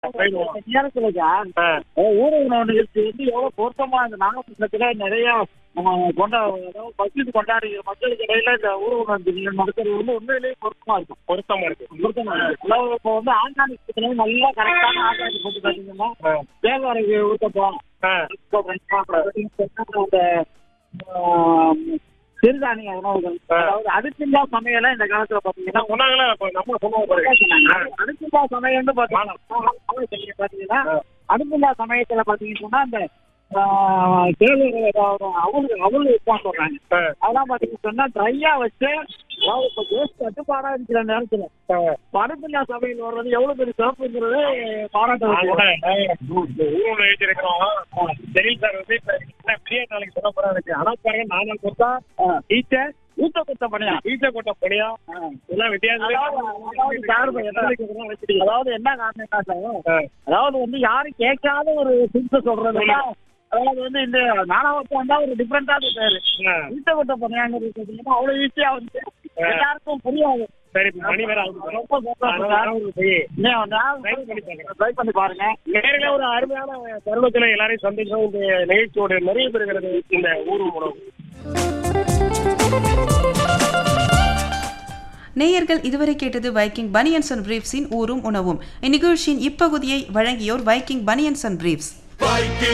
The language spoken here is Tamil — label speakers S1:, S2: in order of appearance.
S1: நேரத்துலக்கா
S2: ஆ.
S1: ஊரக உணவு நிகழ்ச்சி வந்து எவ்வளவு பொருத்தமா இந்த நாகப்பட்டினத்துல நிறைய நம்ம கொண்டா அதாவது பக்ரீத் கொண்டாடுகிற மக்களுக்கு இடையில இந்த ஊரக உணவு தினம் நடக்கிறது வந்து உண்மையிலேயே பொருத்தமா இருக்கும்
S2: பொருத்தமா இருக்கு
S1: பொருத்தமா இருக்கு அதாவது இப்போ வந்து ஆர்கானிக் நல்லா கரெக்டான ஆர்கானிக் போட்டு பார்த்தீங்கன்னா
S2: ஆ.
S1: தேவாரைக்கு ஊத்தப்போம்
S2: ஆ.
S1: அந்த ஆம், சிறுதானிய உணவுகள்
S2: ஆ.
S1: அதாவது அடுப்பில்லா சமையல இந்த காலத்துல பாத்தீங்கன்னா
S2: சொன்னாங்களா இப்ப நம்ம சொன்னோம் பாருங்க
S1: அடுப்பில்லா சமயம்னு பாத்தீங்கன்னா பாத்தீங்கன்னா அடுப்பில்லா சமயத்துல பாத்தீங்கன்னு சொன்னா அந்த கேழ்வரகு ஏதாவது அவள் அவள் வைப்பான்னு சொல்றாங்க
S2: ஆ.
S1: அதெல்லாம் பாத்தீங்கன்னு சொன்னா ட்ரையா வச்சு அதாவது இப்ப கேஸ் கட்டுப்பாடா இருக்கிற நேரத்துல அடுப்பில்லா சமையல் வர்றது எவ்வளவு பெரிய சிறப்புங்கிறது பாராட்ட
S2: நான் கூட
S1: வேண்டியது.
S2: ஊர்ல எழுதிருக்கிறோம் ஜெலீல் சார் வந்து இப்ப என்ன பெரிய நாளைக்கு சொல்ல போறா இருக்கு ஆனா பாருங்க நானா கொடுத்தா டீச்சர்
S1: ஊத்த குத்த பணியா
S2: டீச்சர் கொட்ட பணியா எல்லாம் வித்தியாசம்
S1: அதாவது சார்பு என்ன அதாவது என்ன காரணம் என்ன சார்? அதாவது வந்து யாரும் கேட்காத ஒரு சிம்ஸ சொல்றதுன்னா அதாவது வந்து இந்த நாலாவத்து வந்தா ஒரு டிஃப்ரெண்டான பேரு வீட்டை கொட்ட பணியாங்கிறது பார்த்தீங்கன்னா அவ்வளவு ஈஸியா வந்து எல்லாருக்கும் புரியாது
S2: சரி இப்ப மணி வேற ஆகுது
S1: ரொம்ப சந்தோஷம் சார். இன்னும் நான்
S2: Try பண்ணி பாருங்க.
S1: ட்ரை பண்ணி பாருங்க
S2: நேரில் ஒரு அருமையான தருணத்துல எல்லாரையும் சந்திச்சோம் இந்த நிகழ்ச்சியோட நிறைய பெறுகிறது இந்த ஊர் உணவு
S3: நேயர்கள் இதுவரை கேட்டது வைக்கிங் பனியன்ஸ் அண்ட் பிரீஃப்ஸின் ஊரும் உணவும் இந்நிகழ்ச்சியின் இப்பகுதியை வழங்கியோர் வைக்கிங் பனியன்ஸ் அண்ட் பிரீஃப்ஸ்